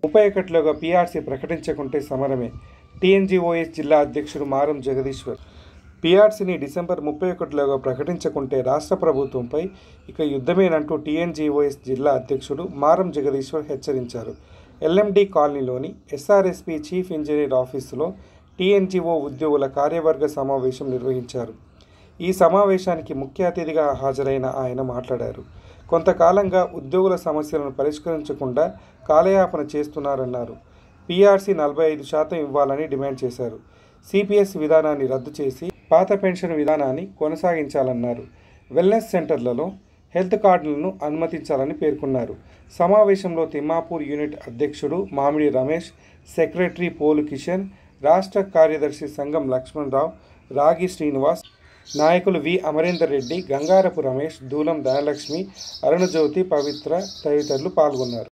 ముప్పై ఒకటిలోగా PRC ప్రకటించకుంటే సమరమే TNGOs జిల్లా అధ్యక్షుడు మారం జగదీశ్వర్ పీఆర్సీని డిసెంబర్ ముప్పై ఒకటిలోగా ప్రకటించకుంటే రాష్ట్ర ప్రభుత్వంపై ఇక యుద్ధమేనంటూ టీఎన్జీఓఎస్ జిల్లా అధ్యక్షుడు మారం జగదీశ్వర్ హెచ్చరించారు ఎల్ఎండి కాలనీలోని ఎస్ఆర్ఎస్పి చీఫ్ ఇంజనీర్ ఆఫీసులో టీఎన్జీఓ ఉద్యోగుల కార్యవర్గ సమావేశం నిర్వహించారు ఈ సమావేశానికి ముఖ్య అతిథిగా హాజరైన ఆయన మాట్లాడారు కొంతకాలంగా ఉద్యోగుల సమస్యలను పరిష్కరించకుండా కాలయాపన చేస్తున్నారన్నారు పీఆర్సీ నలభై ఐదు శాతం ఇవ్వాలని డిమాండ్ చేశారు సిపిఎస్ విధానాన్ని రద్దు చేసి పాత పెన్షన్ విధానాన్ని కొనసాగించాలన్నారు వెల్నెస్ సెంటర్లలో హెల్త్ కార్డులను అనుమతించాలని పేర్కొన్నారు సమావేశంలో తిమ్మాపూర్ యూనిట్ అధ్యక్షుడు మామిడి రమేష్ సెక్రటరీ పోలు కిషన్ రాష్ట్ర కార్యదర్శి సంఘం లక్ష్మణరావు రాగి శ్రీనివాస్ నాయకులు వి అమరేందర్ రెడ్డి గంగారపు రమేష్ దూలం ధనలక్ష్మి అరుణజ్యోతి పవిత్ర తదితరులు పాల్గొన్నారు